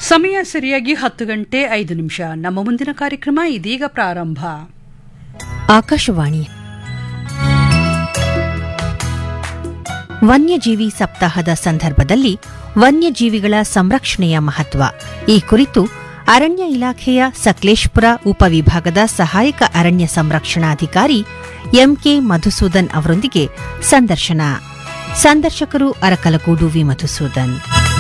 ಸಮಯ ಸರಿಯಾಗಿ ಹತ್ತು ಗಂಟೆ ಐದು ನಿಮಿಷ ನಮ್ಮ ಮುಂದಿನ ಕಾರ್ಯಕ್ರಮ ಇದೀಗ ಪ್ರಾರಂಭ ಆಕಾಶವಾಣಿ ವನ್ಯಜೀವಿ ಸಪ್ತಾಹದ ಸಂದರ್ಭದಲ್ಲಿ ವನ್ಯಜೀವಿಗಳ ಸಂರಕ್ಷಣೆಯ ಮಹತ್ವ ಈ ಕುರಿತು ಅರಣ್ಯ ಇಲಾಖೆಯ ಸಕಲೇಶ್ಪುರ ಉಪವಿಭಾಗದ ಸಹಾಯಕ ಅರಣ್ಯ ಸಂರಕ್ಷಣಾಧಿಕಾರಿ ಎಂಕೆ ಮಧುಸೂದನ್ ಅವರೊಂದಿಗೆ ಸಂದರ್ಶನ ಸಂದರ್ಶಕರು ಅರಕಲಗೂಡು ವಿ ಮಧುಸೂದನ್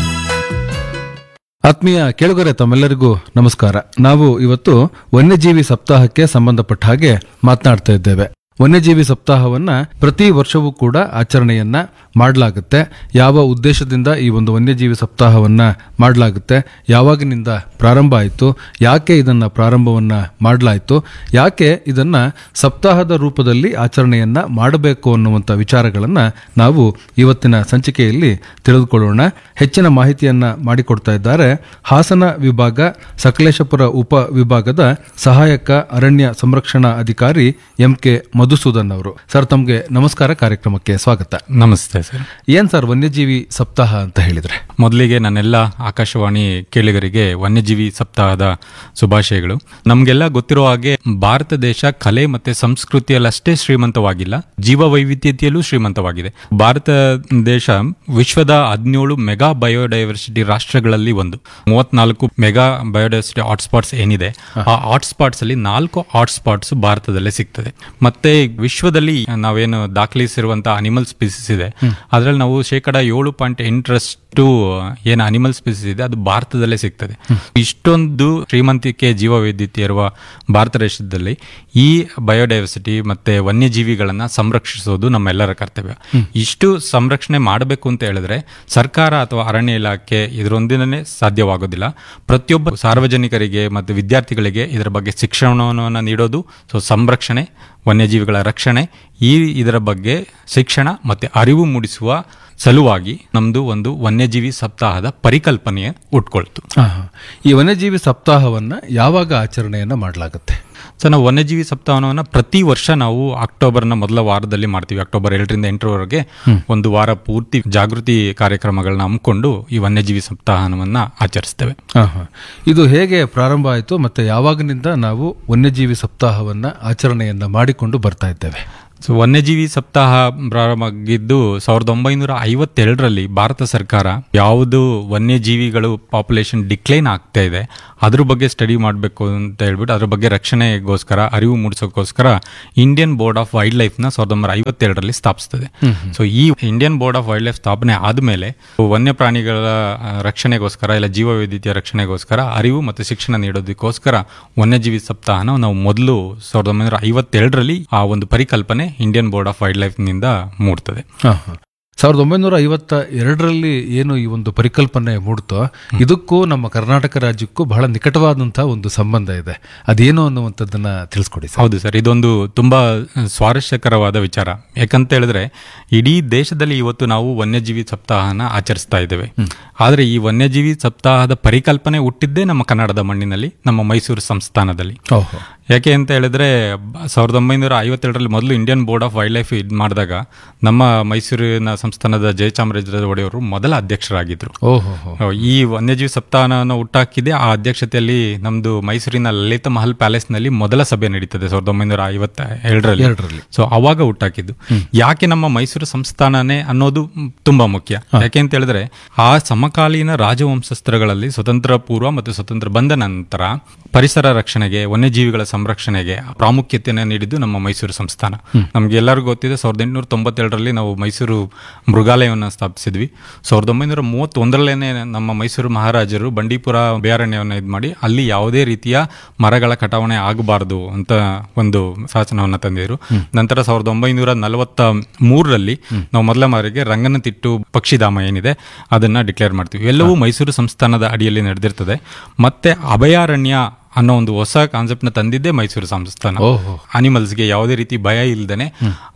ಆತ್ಮೀಯ ಕೇಳುಗರೆ ತಮ್ಮೆಲ್ಲರಿಗೂ ನಮಸ್ಕಾರ ನಾವು ಇವತ್ತು ವನ್ಯಜೀವಿ ಸಪ್ತಾಹಕ್ಕೆ ಸಂಬಂಧಪಟ್ಟ ಹಾಗೆ ಮಾತನಾಡ್ತಾ ಇದ್ದೇವೆ ವನ್ಯಜೀವಿ ಸಪ್ತಾಹವನ್ನ ಪ್ರತಿ ವರ್ಷವೂ ಕೂಡ ಆಚರಣೆಯನ್ನ ಮಾಡಲಾಗುತ್ತೆ ಯಾವ ಉದ್ದೇಶದಿಂದ ಈ ಒಂದು ವನ್ಯಜೀವಿ ಸಪ್ತಾಹವನ್ನ ಮಾಡಲಾಗುತ್ತೆ ಯಾವಾಗಿನಿಂದ ಪ್ರಾರಂಭ ಆಯಿತು ಯಾಕೆ ಇದನ್ನ ಪ್ರಾರಂಭವನ್ನ ಮಾಡಲಾಯಿತು ಯಾಕೆ ಇದನ್ನ ಸಪ್ತಾಹದ ರೂಪದಲ್ಲಿ ಆಚರಣೆಯನ್ನ ಮಾಡಬೇಕು ಅನ್ನುವಂಥ ವಿಚಾರಗಳನ್ನ ನಾವು ಇವತ್ತಿನ ಸಂಚಿಕೆಯಲ್ಲಿ ತಿಳಿದುಕೊಳ್ಳೋಣ ಹೆಚ್ಚಿನ ಮಾಹಿತಿಯನ್ನ ಮಾಡಿಕೊಡ್ತಾ ಇದ್ದಾರೆ ಹಾಸನ ವಿಭಾಗ ಸಕಲೇಶಪುರ ಉಪ ವಿಭಾಗದ ಸಹಾಯಕ ಅರಣ್ಯ ಸಂರಕ್ಷಣಾ ಅಧಿಕಾರಿ ಎಂ ಕೆ ಮಧುಸೂದನ್ ಅವರು ಸರ್ ತಮಗೆ ನಮಸ್ಕಾರ ಕಾರ್ಯಕ್ರಮಕ್ಕೆ ಸ್ವಾಗತ ನಮಸ್ತೆ ಸರ್ ಏನ್ ಸರ್ ವನ್ಯಜೀವಿ ಸಪ್ತಾಹ ಅಂತ ಹೇಳಿದ್ರೆ ಮೊದಲಿಗೆ ನನ್ನೆಲ್ಲ ಆಕಾಶವಾಣಿ ಕೇಳಿಗರಿಗೆ ವನ್ಯಜೀವಿ ಸಪ್ತಾಹದ ಶುಭಾಶಯಗಳು ನಮಗೆಲ್ಲ ಗೊತ್ತಿರೋ ಹಾಗೆ ಭಾರತ ದೇಶ ಕಲೆ ಮತ್ತೆ ಸಂಸ್ಕೃತಿಯಲ್ಲಷ್ಟೇ ಶ್ರೀಮಂತವಾಗಿಲ್ಲ ಜೀವ ವೈವಿಧ್ಯತೆಯಲ್ಲೂ ಶ್ರೀಮಂತವಾಗಿದೆ ಭಾರತ ದೇಶ ವಿಶ್ವದ ಹದಿನೇಳು ಮೆಗಾ ಬಯೋಡೈವರ್ಸಿಟಿ ರಾಷ್ಟ್ರಗಳಲ್ಲಿ ಒಂದು ಮೂವತ್ನಾಲ್ಕು ಮೆಗಾ ಬಯೋಡೈವರ್ಸಿಟಿ ಹಾಟ್ಸ್ಪಾಟ್ಸ್ ಏನಿದೆ ಆ ಹಾಟ್ಸ್ಪಾಟ್ಸ್ ಅಲ್ಲಿ ನಾಲ್ಕು ಹಾಟ್ಸ್ಪಾಟ್ಸ್ ಭಾರತದಲ್ಲೇ ಸಿಗ್ತದೆ ಮತ್ತೆ ವಿಶ್ವದಲ್ಲಿ ನಾವೇನು ದಾಖಲಿಸಿರುವಂತಹ ಅನಿಮಲ್ ಸ್ಪೀಸಿಸ್ ಇದೆ ಅದರಲ್ಲಿ ನಾವು ಶೇಕಡ ಏಳು ಪಾಯಿಂಟ್ ಎಂಟರಷ್ಟು ಏನು ಅನಿಮಲ್ ಸ್ಪೀಸಿಸ್ ಇದೆ ಅದು ಭಾರತದಲ್ಲೇ ಸಿಗ್ತದೆ ಇಷ್ಟೊಂದು ಶ್ರೀಮಂತಿಕೆ ಜೀವ ವೈವಿಧ್ಯತೆ ಇರುವ ಭಾರತ ದೇಶದಲ್ಲಿ ಈ ಬಯೋಡೈವರ್ಸಿಟಿ ಮತ್ತೆ ವನ್ಯಜೀವಿಗಳನ್ನ ಸಂರಕ್ಷಿಸೋದು ನಮ್ಮೆಲ್ಲರ ಕರ್ತವ್ಯ ಇಷ್ಟು ಸಂರಕ್ಷಣೆ ಮಾಡಬೇಕು ಅಂತ ಹೇಳಿದ್ರೆ ಸರ್ಕಾರ ಅಥವಾ ಅರಣ್ಯ ಇಲಾಖೆ ಇದರೊಂದಿನೇ ಸಾಧ್ಯವಾಗೋದಿಲ್ಲ ಪ್ರತಿಯೊಬ್ಬ ಸಾರ್ವಜನಿಕರಿಗೆ ಮತ್ತು ವಿದ್ಯಾರ್ಥಿಗಳಿಗೆ ಇದರ ಬಗ್ಗೆ ಶಿಕ್ಷಣವನ್ನು ನೀಡೋದು ಸೊ ಸಂರಕ್ಷಣೆ ವನ್ಯಜೀವಿಗಳ ರಕ್ಷಣೆ ಈ ಇದರ ಬಗ್ಗೆ ಶಿಕ್ಷಣ ಮತ್ತೆ ಅರಿವು ಮೂಡಿಸುವ ಸಲುವಾಗಿ ನಮ್ದು ಒಂದು ವನ್ಯಜೀವಿ ಸಪ್ತಾಹದ ಪರಿಕಲ್ಪನೆ ಉಟ್ಕೊಳ್ತು ಆಹಾ. ಈ ವನ್ಯಜೀವಿ ಸಪ್ತಾಹವನ್ನ ಯಾವಾಗ ಆಚರಣೆಯನ್ನ ಮಾಡಲಾಗುತ್ತೆ ಸೊ ನಾವು ವನ್ಯಜೀವಿ ಸಪ್ತಾಹವನ್ನು ಪ್ರತಿ ವರ್ಷ ನಾವು ಅಕ್ಟೋಬರ್ನ ಮೊದಲ ವಾರದಲ್ಲಿ ಮಾಡ್ತೀವಿ ಅಕ್ಟೋಬರ್ ಎರಡರಿಂದ ಎಂಟರವರೆಗೆ ಒಂದು ವಾರ ಪೂರ್ತಿ ಜಾಗೃತಿ ಕಾರ್ಯಕ್ರಮಗಳನ್ನ ಹಮ್ಮಿಕೊಂಡು ಈ ವನ್ಯಜೀವಿ ಸಪ್ತಾಹವನ್ನ ಆಚರಿಸ್ತೇವೆ ಆಹಾ. ಇದು ಹೇಗೆ ಪ್ರಾರಂಭ ಆಯಿತು ಮತ್ತೆ ಯಾವಾಗಿನಿಂದ ನಾವು ವನ್ಯಜೀವಿ ಸಪ್ತಾಹವನ್ನ ಆಚರಣೆಯನ್ನ ಮಾಡಿಕೊಂಡು ಬರ್ತಾ ಇದ್ದೇವೆ ಸೊ ವನ್ಯಜೀವಿ ಸಪ್ತಾಹ ಪ್ರಾರಂಭ ಆಗಿದ್ದು ಸಾವಿರದ ಒಂಬೈನೂರ ಐವತ್ತೆರಡರಲ್ಲಿ ಭಾರತ ಸರ್ಕಾರ ಯಾವುದು ವನ್ಯಜೀವಿಗಳು ಪಾಪ್ಯುಲೇಷನ್ ಡಿಕ್ಲೈನ್ ಆಗ್ತಾ ಇದೆ ಅದ್ರ ಬಗ್ಗೆ ಸ್ಟಡಿ ಮಾಡಬೇಕು ಅಂತ ಹೇಳ್ಬಿಟ್ಟು ಅದ್ರ ಬಗ್ಗೆ ರಕ್ಷಣೆಗೋಸ್ಕರ ಅರಿವು ಮೂಡಿಸೋಕ್ಕೋಸ್ಕರ ಇಂಡಿಯನ್ ಬೋರ್ಡ್ ಆಫ್ ವೈಲ್ಡ್ ಲೈಫ್ನ ಸಾವಿರದ ಒಂಬೈನೂರ ಐವತ್ತೆರಡರಲ್ಲಿ ಸ್ಥಾಪಿಸ್ತದೆ ಸೊ ಈ Indian board of wildlife ಸ್ಥಾಪನೆ ಆದಮೇಲೆ ವನ್ಯಪ್ರಾಣಿಗಳ ಆ, ರಕ್ಷಣೆಗೋಸ್ಕರ ಇಲ್ಲ ಜೀವ ವೈವಿಧ್ಯತೆಯ ರಕ್ಷಣೆಗೋಸ್ಕರ ಅರಿವು ಮತ್ತು ಶಿಕ್ಷಣ ನೀಡೋದಕ್ಕೋಸ್ಕರ ವನ್ಯಜೀವಿ ಸಪ್ತಾಹನ ನಾವು ಮೊದಲು ಸಾವಿರದ ಒಂಬೈನೂರ ಐವತ್ತೆರಡರಲ್ಲಿ ಆ ಒಂದು ಪರಿಕಲ್ಪನೆ Indian board of wildlife ನಿಂದ ಮೂಡ್ತದೆ ಆಹಾ. ಸಾವಿರದ ಒಂಬೈನೂರ ಐವತ್ತ ಎರಡರಲ್ಲಿ ಏನು ಈ ಒಂದು ಪರಿಕಲ್ಪನೆ ಮೂಡ್ತೋ ಇದಕ್ಕೂ ನಮ್ಮ ಕರ್ನಾಟಕ ರಾಜ್ಯಕ್ಕೂ ಬಹಳ ನಿಕಟವಾದಂತಹ ಒಂದು ಸಂಬಂಧ ಇದೆ ಅದೇನು ಅನ್ನುವಂಥದ್ದನ್ನ ತಿಳಿಸ್ಕೊಡಿ ಸರ್ ಹೌದು ಸರ್ ಇದೊಂದು ತುಂಬಾ ಸ್ವಾರಸ್ಯಕರವಾದ ವಿಚಾರ ಯಾಕಂತ ಹೇಳಿದ್ರೆ ಇಡೀ ದೇಶದಲ್ಲಿ ಇವತ್ತು ನಾವು ವನ್ಯಜೀವಿ ಸಪ್ತಾಹನ ಆಚರಿಸ್ತಾ ಇದ್ದೇವೆ ಆದ್ರೆ ಈ ವನ್ಯಜೀವಿ ಸಪ್ತಾಹದ ಪರಿಕಲ್ಪನೆ ಹುಟ್ಟಿದ್ದೇ ನಮ್ಮ ಕನ್ನಡದ ಮಣ್ಣಿನಲ್ಲಿ ನಮ್ಮ ಮೈಸೂರು ಸಂಸ್ಥಾನದಲ್ಲಿ ಓಹೋ ಯಾಕೆ ಅಂತ ಹೇಳಿದ್ರೆ ಬ- ಸಾವಿರದ ಒಂಬೈನೂರ ಐವತ್ತೆರಡರಲ್ಲಿ ಮೊದಲು Indian board of wildlife ಇದು ಮಾಡಿದಾಗ ನಮ್ಮ ಮೈಸೂರಿನ ಸಂಸ್ಥಾನದ ಜಯಚಾಮರಾಜ ಒಡೆಯವರು ಮೊದಲ ಅಧ್ಯಕ್ಷರಾಗಿದ್ರು ಓಹೋ ಈ ವನ್ಯಜೀವಿ ಸಪ್ತಾಹನ ಹುಟ್ಟಾಕಿದೆ ಆ ಅಧ್ಯಕ್ಷತೆಯಲ್ಲಿ ನಮ್ದು ಮೈಸೂರಿನ ಲಲಿತ ಮಹಲ್ ಪ್ಯಾಲೇಸ್ ನಲ್ಲಿ ಮೊದಲ ಸಭೆ ನಡೀತದೆ ಸಾವಿರದ ಒಂಬೈನೂರ ಐವತ್ತ ಎರಡರಲ್ಲಿ ಎರಡರಲ್ಲಿ. ಸೊ ಅವಾಗ ಹುಟ್ಟಾಕಿದ್ದು ಯಾಕೆ ನಮ್ಮ ಮೈಸೂರು ಸಂಸ್ಥಾನನೇ ಅನ್ನೋದು ಮ್, ತುಂಬಾ ಮುಖ್ಯ ಯಾಕೆ ಅಂತ ಹೇಳಿದ್ರೆ ಆ ಸಮಕಾಲೀನ ರಾಜವಂಶಸ್ಥರುಗಳಲ್ಲಿ ಸ್ವತಂತ್ರ ಪೂರ್ವ ಮತ್ತು ಸ್ವತಂತ್ರ ಬಂದ ನಂತರ ಪರಿಸರ ರಕ್ಷಣೆಗೆ ವನ್ಯಜೀವಿಗಳ ಸಂರಕ್ಷಣೆಗೆ ಪ್ರಾಮುಖ್ಯತೆಯನ್ನು ನೀಡಿದ್ದು ನಮ್ಮ ಮೈಸೂರು ಸಂಸ್ಥಾನ ನಮ್ಗೆ ಎಲ್ಲರಿಗೂ ಗೊತ್ತಿದೆ ಸಾವಿರದ ಎಂಟುನೂರ ತೊಂಬತ್ತೆರಡರಲ್ಲಿ ನಾವು ಮೈಸೂರು ಮೃಗಾಲಯವನ್ನು ಸ್ಥಾಪಿಸಿದ್ವಿ ಸಾವಿರದ ಒಂಬೈನೂರ ಮೂವತ್ತೊಂದರಲ್ಲೇನೆ ನಮ್ಮ ಮೈಸೂರು ಮಹಾರಾಜರು ಬಂಡೀಪುರ ಅಭಯಾರಣ್ಯವನ್ನು ಇದು ಮಾಡಿ ಅಲ್ಲಿ ಯಾವುದೇ ರೀತಿಯ ಮರಗಳ ಕಟಾವಣೆ ಆಗಬಾರದು ಅಂತ ಒಂದು ಶಾಸನವನ್ನು ತಂದಿದ್ರು ನಂತರ ಸಾವಿರದ ಒಂಬೈನೂರ ನಲವತ್ತ ಮೂರರಲ್ಲಿ ನಾವು ಮೊದಲ ಮಾರಿಗೆ ರಂಗನತಿಟ್ಟು ಪಕ್ಷಿಧಾಮ ಏನಿದೆ ಅದನ್ನ ಡಿಕ್ಲೇರ್ ಮಾಡ್ತೀವಿ ಎಲ್ಲವೂ ಮೈಸೂರು ಸಂಸ್ಥಾನದ ಅಡಿಯಲ್ಲಿ ನಡೆದಿರ್ತದೆ ಮತ್ತೆ ಅಭಯಾರಣ್ಯ ಅನ್ನೋ ಒಂದು ಹೊಸ ಕಾನ್ಸೆಪ್ಟ್ ನ ತಂದಿದ್ದೇ ಮೈಸೂರು ಸಂಸ್ಥಾನ ಓಹೋ. ಅನಿಮಲ್ಸ್ಗೆ ಯಾವುದೇ ರೀತಿ ಭಯ ಇಲ್ದೇನೆ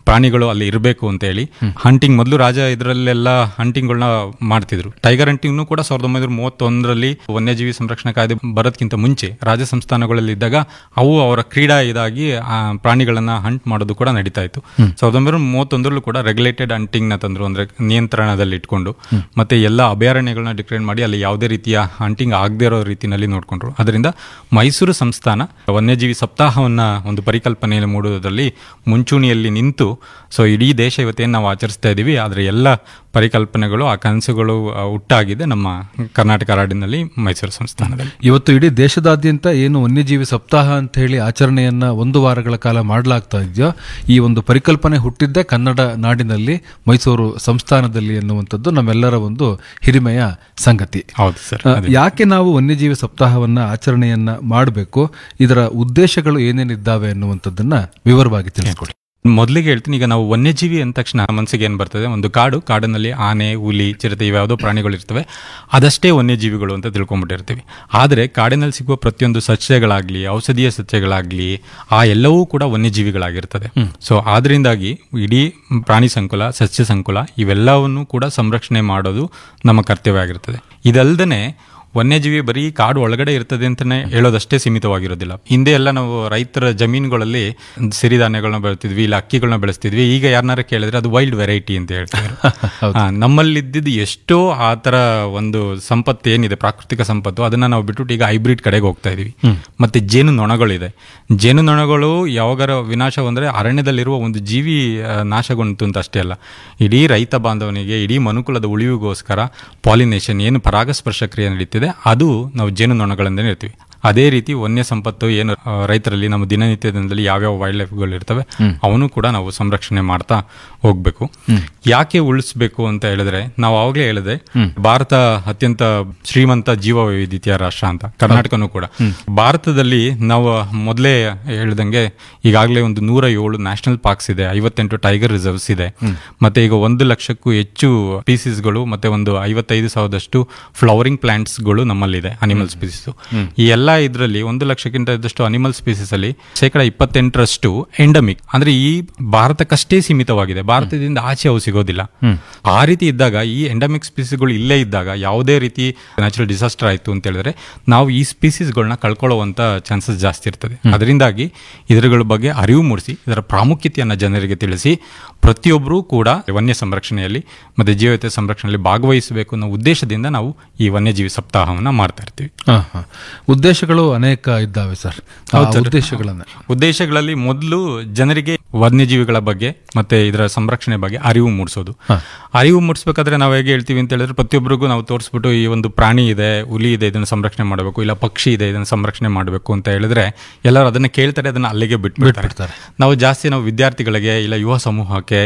ಪ್ರಾಣಿಗಳು ಅಲ್ಲಿ ಇರಬೇಕು ಅಂತ ಹೇಳಿ ಹಂಟಿಂಗ್ ಮೊದಲು ರಾಜ ಇದರಲ್ಲೆಲ್ಲ ಹಂಟಿಂಗ್ಗಳನ್ನ ಮಾಡ್ತಿದ್ರು ಟೈಗರ್ ಹಂಟಿಂಗ್ನು ಕೂಡ ಸಾವಿರದ ಒಂಬೈನೂರ ಮೂವತ್ತೊಂದರಲ್ಲಿ ವನ್ಯಜೀವಿ ಸಂರಕ್ಷಣಾ ಕಾಯ್ದೆ ಬರೋದಕ್ಕಿಂತ ಮುಂಚೆ ರಾಜ ಸಂಸ್ಥಾನಗಳಲ್ಲಿ ಇದ್ದಾಗ ಅವು ಅವರ ಕ್ರೀಡಾ ಇದಾಗಿ ಆ ಪ್ರಾಣಿಗಳನ್ನ ಹಂಟ್ ಮಾಡೋದು ಕೂಡ ನಡೀತಾ ಇತ್ತು ಸಾವಿರದ ಒಂಬೈನೂರ ಮೂವತ್ತೊಂದರಲ್ಲೂ ಕೂಡ ರೆಗ್ಯುಲೇಟೆಡ್ ಹಂಟಿಂಗ್ ನ ತಂದ್ರು ಅಂದ್ರೆ ನಿಯಂತ್ರಣದಲ್ಲಿ ಇಟ್ಕೊಂಡು ಮತ್ತೆ ಎಲ್ಲ ಅಭಯಾರಣ್ಯಗಳನ್ನ ಡಿಕ್ಲೇರ್ ಮಾಡಿ ಅಲ್ಲಿ ಯಾವುದೇ ರೀತಿಯ ಹಂಟಿಂಗ್ ಆಗದೇ ಇರೋ ರೀತಿಯಲ್ಲಿ ನೋಡ್ಕೊಂಡ್ರು ಅದರಿಂದ ಮೈಸೂರು ಸಂಸ್ಥಾನ ವನ್ಯಜೀವಿ ಸಪ್ತಾಹವನ್ನ ಒಂದು ಪರಿಕಲ್ಪನೆಯಲ್ಲಿ ಮೂಡುವುದರಲ್ಲಿ ಮುಂಚೂಣಿಯಲ್ಲಿ ನಿಂತು ಸೊ ಇಡೀ ದೇಶ ಇವತ್ತೇನು ನಾವು ಆಚರಿಸ್ತಾ ಇದ್ದೀವಿ ಆದರೆ ಎಲ್ಲ ಪರಿಕಲ್ಪನೆಗಳು ಆ ಕನಸುಗಳು ಆ, ಹುಟ್ಟಾಗಿದೆ ನಮ್ಮ ಕರ್ನಾಟಕ ನಾಡಿನಲ್ಲಿ ಮೈಸೂರು ಸಂಸ್ಥಾನದಲ್ಲಿ ಇವತ್ತು ಇಡೀ ದೇಶದಾದ್ಯಂತ ಏನು ವನ್ಯಜೀವಿ ಸಪ್ತಾಹ ಅಂತ ಹೇಳಿ ಆಚರಣೆಯನ್ನ ಒಂದು ವಾರಗಳ ಕಾಲ ಮಾಡಲಾಗ್ತಾ ಇದೆಯೋ ಈ ಒಂದು ಪರಿಕಲ್ಪನೆ ಹುಟ್ಟಿದ್ದೇ ಕನ್ನಡ ನಾಡಿನಲ್ಲಿ ಮೈಸೂರು ಸಂಸ್ಥಾನದಲ್ಲಿ ಎನ್ನುವಂಥದ್ದು ನಮ್ಮೆಲ್ಲರ ಒಂದು ಹಿರಿಮೆಯ ಸಂಗತಿ ಹೌದು ಸರ್ ಆ, ಯಾಕೆ ನಾವು ವನ್ಯಜೀವಿ ಸಪ್ತಾಹವನ್ನ ಆಚರಣೆಯನ್ನ ಮಾಡಬೇಕು ಇದರ ಉದ್ದೇಶಗಳು ಏನೇನಿದ್ದಾವೆ ಅನ್ನುವಂಥದ್ದನ್ನ ವಿವರವಾಗಿ ತಿಳಿಸ್ಕೊಡಿ ಮೊದಲಿಗೆ ಹೇಳ್ತೀನಿ ಈಗ ನಾವು ವನ್ಯಜೀವಿ ಅಂದ ತಕ್ಷಣ ಮನಸ್ಸಿಗೆ ಏನು ಬರ್ತದೆ ಒಂದು ಕಾಡು ಕಾಡಿನಲ್ಲಿ ಆನೆ ಹುಲಿ ಚಿರತೆ ಇವ್ಯಾವುದೋ ಪ್ರಾಣಿಗಳು ಇರ್ತವೆ ಅದಷ್ಟೇ ವನ್ಯಜೀವಿಗಳು ಅಂತ ತಿಳ್ಕೊಂಡ್ಬಿಟ್ಟಿರ್ತೀವಿ ಆದರೆ ಕಾಡಿನಲ್ಲಿ ಸಿಗುವ ಪ್ರತಿಯೊಂದು ಸಸ್ಯಗಳಾಗ್ಲಿ ಔಷಧೀಯ ಸಸ್ಯಗಳಾಗ್ಲಿ ಆ ಎಲ್ಲವೂ ಕೂಡ ವನ್ಯಜೀವಿಗಳಾಗಿರ್ತದೆ ಸೊ ಆದ್ರಿಂದಾಗಿ ಇಡೀ ಪ್ರಾಣಿ ಸಂಕುಲ ಸಸ್ಯ ಸಂಕುಲ ಇವೆಲ್ಲವನ್ನು ಕೂಡ ಸಂರಕ್ಷಣೆ ಮಾಡೋದು ನಮ್ಮ ಕರ್ತವ್ಯ ಆಗಿರ್ತದೆ ಇದಲ್ದೇ ವನ್ಯಜೀವಿ ಬರೀ ಕಾಡು ಒಳಗಡೆ ಇರ್ತದೆ ಅಂತಾನೆ ಹೇಳೋದಷ್ಟೇ ಸೀಮಿತವಾಗಿರೋದಿಲ್ಲ ಹಿಂದೆ ಎಲ್ಲ ನಾವು ರೈತರ ಜಮೀನುಗಳಲ್ಲಿ ಸಿರಿಧಾನ್ಯಗಳನ್ನ ಬೆಳಿತಿದ್ವಿ ಇಲ್ಲ ಅಕ್ಕಿಗಳನ್ನ ಬೆಳೆಸ್ತಿದ್ವಿ ಈಗ ಯಾರನ್ನಾರ ಕೇಳಿದ್ರೆ ಅದು ವೈಲ್ಡ್ ವೆರೈಟಿ ಅಂತ ಹೇಳ್ತಾರೆ ಆ, ನಮ್ಮಲ್ಲಿದ್ದಿದ್ದು ಎಷ್ಟೋ ಆ ತರ ಒಂದು ಸಂಪತ್ತು ಏನಿದೆ ಪ್ರಾಕೃತಿಕ ಸಂಪತ್ತು ಅದನ್ನ ನಾವು ಬಿಟ್ಬಿಟ್ಟು ಈಗ ಹೈಬ್ರಿಡ್ ಕಡೆಗೆ ಹೋಗ್ತಾ ಇದೀವಿ ಮತ್ತೆ ಜೇನು ನೊಣಗಳಿದೆ ಜೇನು ನೊಣಗಳು ಯಾವಾಗಾರ ವಿನಾಶ ಅಂದ್ರೆ ಅರಣ್ಯದಲ್ಲಿರುವ ಒಂದು ಜೀವಿ ಆ, ನಾಶಗೊಂಡು ಅಂತ ಅಷ್ಟೇ ಅಲ್ಲ ಇಡೀ ರೈತ ಬಾಂಧವನಿಗೆ ಇಡೀ ಮನುಕುಲದ ಉಳಿವಿಗೋಸ್ಕರ ಪಾಲಿನೇಷನ್ ಏನು ಪರಾಗಸ್ಪರ್ಶ ಕ್ರಿಯೆ ನಡೀತಿದೆ ಅದು ನಾವು ಜೇನು ನೊಣಗಳಿಂದನೇ ಇರ್ತೀವಿ ಅದೇ ರೀತಿ ವನ್ಯ ಸಂಪತ್ತು ಏನು ಆ, ರೈತರಲ್ಲಿ ನಮ್ಮ ದಿನನಿತ್ಯ ದಿನದಲ್ಲಿ ಯಾವ್ಯಾವ ವೈಲ್ಡ್ ಲೈಫ್ಗಳು ಇರ್ತವೆ ಅವನು ಕೂಡ ನಾವು ಸಂರಕ್ಷಣೆ ಮಾಡ್ತಾ ಹೋಗ್ಬೇಕು ಯಾಕೆ ಉಳಿಸ್ಬೇಕು ಅಂತ ಹೇಳಿದ್ರೆ ನಾವು ಅವಾಗಲೇ ಹೇಳಿದೆ ಭಾರತ ಅತ್ಯಂತ ಶ್ರೀಮಂತ ಜೀವ ವೈವಿಧ್ಯತೆಯ ರಾಷ್ಟ್ರ ಅಂತ ಕರ್ನಾಟಕನೂ ಕೂಡ ಭಾರತದಲ್ಲಿ ನಾವು ಮೊದಲೇ ಹೇಳ್ದಂಗೆ ಈಗಾಗಲೇ ಒಂದು ನೂರ ಏಳು ನ್ಯಾಷನಲ್ ಪಾರ್ಕ್ಸ್ ಇದೆ ಐವತ್ತೆಂಟು ಟೈಗರ್ ರಿಸರ್ವ್ಸ್ ಇದೆ ಮತ್ತೆ ಈಗ ಒಂದು ಲಕ್ಷಕ್ಕೂ ಹೆಚ್ಚು ಸ್ಪೀಸೀಸ್ಗಳು ಮತ್ತೆ ಒಂದು ಐವತ್ತೈದು ಸಾವಿರದಷ್ಟು ಫ್ಲವರಿಂಗ್ ಪ್ಲಾಂಟ್ಸ್ಗಳು ನಮ್ಮಲ್ಲಿದೆ ಅನಿಮಲ್ ಸ್ಪೀಸೀಸ್ ಈ ಎಲ್ಲ ಇದರಲ್ಲಿ ಒಂದು ಲಕ್ಷಕ್ಕಿಂತ ಇದ್ದಷ್ಟು ಅನಿಮಲ್ ಸ್ಪೀಸೀಸ್ ಅಲ್ಲಿ ಶೇಕಡ ಇಪ್ಪತ್ತೆಂಟರಷ್ಟು ಎಂಡಮಿಕ್ ಅಂದ್ರೆ ಈ ಭಾರತಕ್ಕಷ್ಟೇ ಸೀಮಿತವಾಗಿದೆ ಭಾರತದಿಂದ ಆಚೆ ಅವು ಸಿಗೋದಿಲ್ಲ ಆ ರೀತಿ ಇದ್ದಾಗ ಈ ಎಂಡಮಿಕ್ ಸ್ಪೀಸೀಸ್ಗಳು ಇಲ್ಲೇ ಇದ್ದಾಗ ಯಾವುದೇ ರೀತಿ ನ್ಯಾಚುರಲ್ ಡಿಸಾಸ್ಟರ್ ಆಯ್ತು ಅಂತ ಹೇಳಿದ್ರೆ ನಾವು ಈ ಸ್ಪೀಸೀಸ್ಗಳನ್ನ ಕಳ್ಕೊಳ್ಳುವಂತ ಚಾನ್ಸಸ್ ಜಾಸ್ತಿ ಇರ್ತದೆ ಅದರಿಂದಾಗಿ ಇದರುಗಳ ಬಗ್ಗೆ ಅರಿವು ಮೂಡಿಸಿ ಇದರ ಪ್ರಾಮುಖ್ಯತೆಯನ್ನ ಜನರಿಗೆ ತಿಳಿಸಿ ಪ್ರತಿಯೊಬ್ಬರೂ ಕೂಡ ವನ್ಯ ಸಂರಕ್ಷಣೆಯಲ್ಲಿ ಮತ್ತೆ ಜೀವತೆ ಸಂರಕ್ಷಣೆಯಲ್ಲಿ ಭಾಗವಹಿಸಬೇಕು ಅನ್ನೋ ಉದ್ದೇಶದಿಂದ ನಾವು ಈ ವನ್ಯಜೀವಿ ಸಪ್ತಾಹವನ್ನ ಮಾಡ್ತಾ ಇರ್ತೀವಿ ಹಾ, ಹಾ. ಉದ್ದೇಶಗಳು ಅನೇಕ ಇದ್ದಾವೆ ಸರ್ ಆ ಉದ್ದೇಶಗಳನ್ನ ಉದ್ದೇಶಗಳಲ್ಲಿ ಮೊದಲು ಜನರಿಗೆ ವನ್ಯಜೀವಿಗಳ ಬಗ್ಗೆ ಮತ್ತೆ ಇದರ ಸಂರಕ್ಷಣೆ ಬಗ್ಗೆ ಅರಿವು ಮೂಡಿಸೋದು ಅರಿವು ಮೂಡಿಸ್ಬೇಕಾದ್ರೆ ನಾವು ಹೇಗೆ ಹೇಳ್ತೀವಿ ಅಂತ ಹೇಳಿದ್ರೆ ಪ್ರತಿಯೊಬ್ಬರಿಗೂ ನಾವು ತೋರಿಸ್ಬಿಟ್ಟು ಈ ಒಂದು ಪ್ರಾಣಿ ಇದೆ ಹುಲಿ ಇದೆ ಇದನ್ನು ಸಂರಕ್ಷಣೆ ಮಾಡಬೇಕು ಇಲ್ಲ ಪಕ್ಷಿ ಇದೆ ಇದನ್ನು ಸಂರಕ್ಷಣೆ ಮಾಡಬೇಕು ಅಂತ ಹೇಳಿದ್ರೆ ಎಲ್ಲರೂ ಅದನ್ನ ಕೇಳ್ತಾರೆ ಅದನ್ನ ಅಲ್ಲಿಗೆ ಬಿಟ್ಬಿಡ್ತಾರೆ ನಾವು ಜಾಸ್ತಿ ನಾವು ವಿದ್ಯಾರ್ಥಿಗಳಿಗೆ ಇಲ್ಲ ಯುವ ಸಮೂಹಕ್ಕೆ